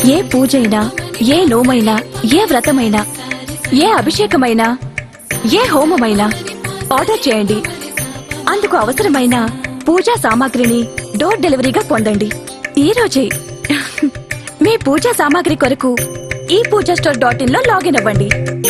ఏ పూజైనా ఏ నోమైనా ఏ వ్రతమైనా ఏ అభిషేకమైనా ఏ హోమమైనా ఆర్డర్ చేయండి అందుకు అవసరమైన పూజా సామాగ్రిని డోర్ డెలివరీగా పొందండి ఈ రోజే మీ పూజా సామాగ్రి కొరకు ఈ పూజా స్టోర్ డాట్ ఇన్ లో లాగిన్ అవ్వండి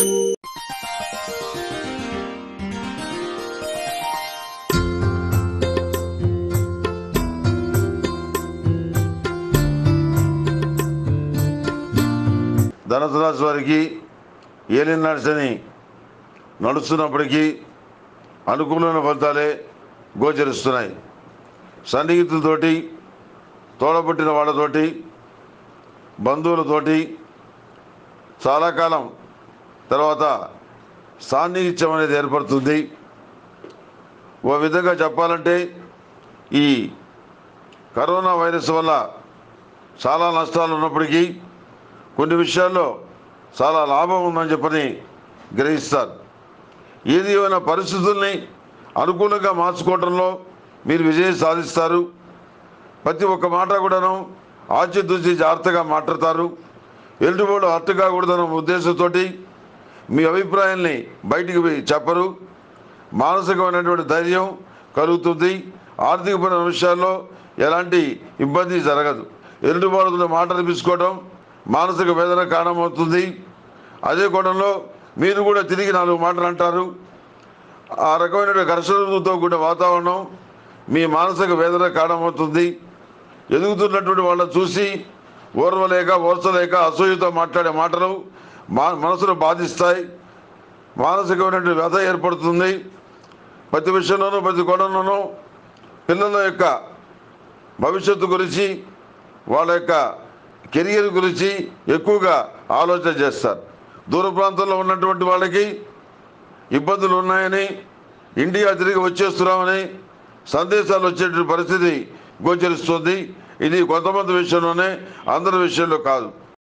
ధనుసు రాశి వారికి ఏలినాడు శని నడుస్తున్నప్పటికీ అనుకూలమైన ఫలితాలే గోచరిస్తున్నాయి సన్నిహితులతోటి తోడబుట్టిన వాళ్ళతోటి బంధువులతోటి చాలా కాలం తర్వాత సాన్నిహిత్యం అనేది ఏర్పడుతుంది ఓ విధంగా చెప్పాలంటే ఈ కరోనా వైరస్ వల్ల చాలా నష్టాలు ఉన్నప్పటికీ కొన్ని విషయాల్లో చాలా లాభం ఉందని చెప్పని గ్రహిస్తారు ఏది ఏమైనా పరిస్థితుల్ని అనుకూలంగా మార్చుకోవడంలో మీరు విజయం సాధిస్తారు ప్రతి ఒక్క మాట కూడాను ఆచితూచి జాగ్రత్తగా మాట్లాడతారు ఎదుటివాళ్ళు హర్ట్ కాకూడదన్న ఉద్దేశంతో మీ అభిప్రాయాల్ని బయటికి పోయి చెప్పరు మానసికమైనటువంటి ధైర్యం కలుగుతుంది ఆర్థికపరమైన విషయాల్లో ఎలాంటి ఇబ్బంది జరగదు ఎదుటి వాళ్ళతో మాట అనిపించుకోవడం మానసిక వేదన కారణమవుతుంది అదే కోణంలో మీరు కూడా తిరిగి నాలుగు మాటలు అంటారు ఆ రకమైన ఘర్షణలతో కూడిన వాతావరణం మీ మానసిక వేదన కారణమవుతుంది ఎదుగుతున్నటువంటి వాళ్ళని చూసి ఓర్వలేక ఓర్చలేక అసూయతో మాట్లాడే మాటలు మా మనసును బాధిస్తాయి మానసికమైనటువంటి వ్యధ ఏర్పడుతుంది ప్రతి విషయంలోనూ ప్రతి కోణంలోనూ పిల్లల యొక్క భవిష్యత్తు గురించి వాళ్ళ యొక్క కెరియర్ గురించి ఎక్కువగా ఆలోచన చేస్తారు దూర ప్రాంతంలో ఉన్నటువంటి వాళ్ళకి ఇబ్బందులు ఉన్నాయని ఇండియా తిరిగి వచ్చేస్తున్నామని సందేశాలు వచ్చేటువంటి పరిస్థితి గోచరిస్తుంది ఇది కొంతమంది విషయంలోనే అందరి విషయంలో కాదు